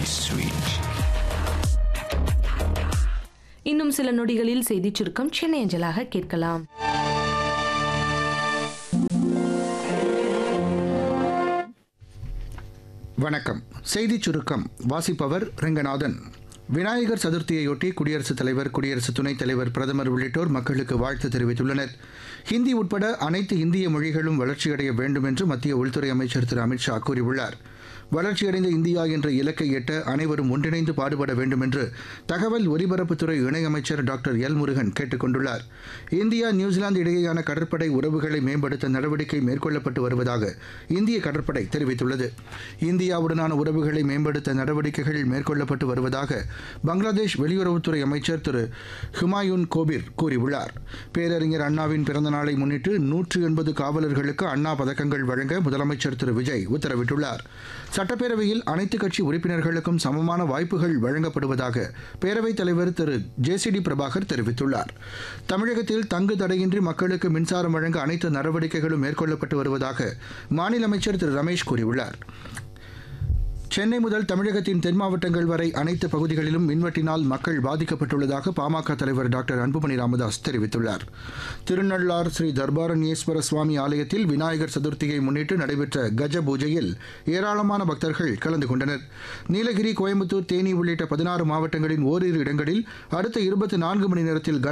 sweet. இன்னும் சில நொடிகளில் செய்திச் சுருக்கம் சென்னை அஞ்சலாக கேட்கலாம் வணக்கம் செய்திச் சுருக்கம் வாசிப்பவர் ரெங்கநாதன் விநாயகர் சதுர்த்தியையொட்டி குடியரசுத் தலைவர் குடியரசு துணைத் தலைவர் பிரதமர் உள்ளிட்டோர் மக்களுக்கு வாழ்த்து தெரிவித்துள்ளனர் ஹிந்தி உட்பட அனைத்து இந்திய மொழிகளும் வளர்ச்சியடைய வேண்டும் என்று மத்திய உள்துறை அமைச்சர் திரு அமித்ஷா கூறியுள்ளார் வளர்ச்சியடைந்த இந்தியா என்ற இலக்கை எட்ட அனைவரும் ஒன்றிணைந்து பாடுபட வேண்டும் என்று தகவல் ஒலிபரப்புத்துறை இணையமைச்சர் டாக்டர் எல் முருகன் கேட்டுக் கொண்டுள்ளார் இந்தியா நியூசிலாந்து இடையேயான கடற்படை உறவுகளை மேம்படுத்த நடவடிக்கை மேற்கொள்ளப்பட்டு வருவதாக இந்திய கடற்படை தெரிவித்துள்ளது இந்தியாவுடனான உறவுகளை மேம்படுத்த நடவடிக்கைகள் மேற்கொள்ளப்பட்டு வருவதாக பங்களாதேஷ் வெளியுறவுத்துறை அமைச்சர் திரு ஹுமாயூன் கோபிர் கூறியுள்ளார் பேரறிஞர் அண்ணாவின் பிறந்த நாளை முன்னிட்டு நூற்று எண்பது காவலர்களுக்கு அண்ணா பதக்கங்கள் வழங்க முதலமைச்சர் திரு விஜய் உத்தரவிட்டுள்ளார் சட்டப்பேரவையில் அனைத்து கட்சி உறுப்பினர்களுக்கும் சமமான வாய்ப்புகள் வழங்கப்படுவதாக பேரவைத் தலைவர் திரு ஜேசிடி பிரபாகர் தெரிவித்துள்ளார் தமிழகத்தில் தங்கு தடையின்றி மக்களுக்கு மின்சாரம் வழங்க அனைத்து நடவடிக்கைகளும் மேற்கொள்ளப்பட்டு வருவதாக மாநில அமைச்சர் திரு ரமேஷ் கூறியுள்ளார் சென்னை முதல் தமிழகத்தின் தென் மாவட்டங்கள் வரை அனைத்து பகுதிகளிலும் மின்வெட்டினால் மக்கள் பாதிக்கப்பட்டுள்ளதாக பாமக தலைவர் டாக்டர் அன்புமணி ராமதாஸ் தெரிவித்துள்ளார் திருநள்ளார் ஸ்ரீ தர்பாரண்யேஸ்வர சுவாமி ஆலயத்தில் விநாயகர் சதுர்த்தியை முன்னிட்டு நடைபெற்ற கஜ பூஜையில் ஏராளமான பக்தர்கள் கலந்து கொண்டனர் நீலகிரி கோயம்புத்தூர் தேனி உள்ளிட்ட பதினாறு மாவட்டங்களின் ஓரிரு இடங்களில் அடுத்த இருபத்தி நான்கு மணி நேரத்தில்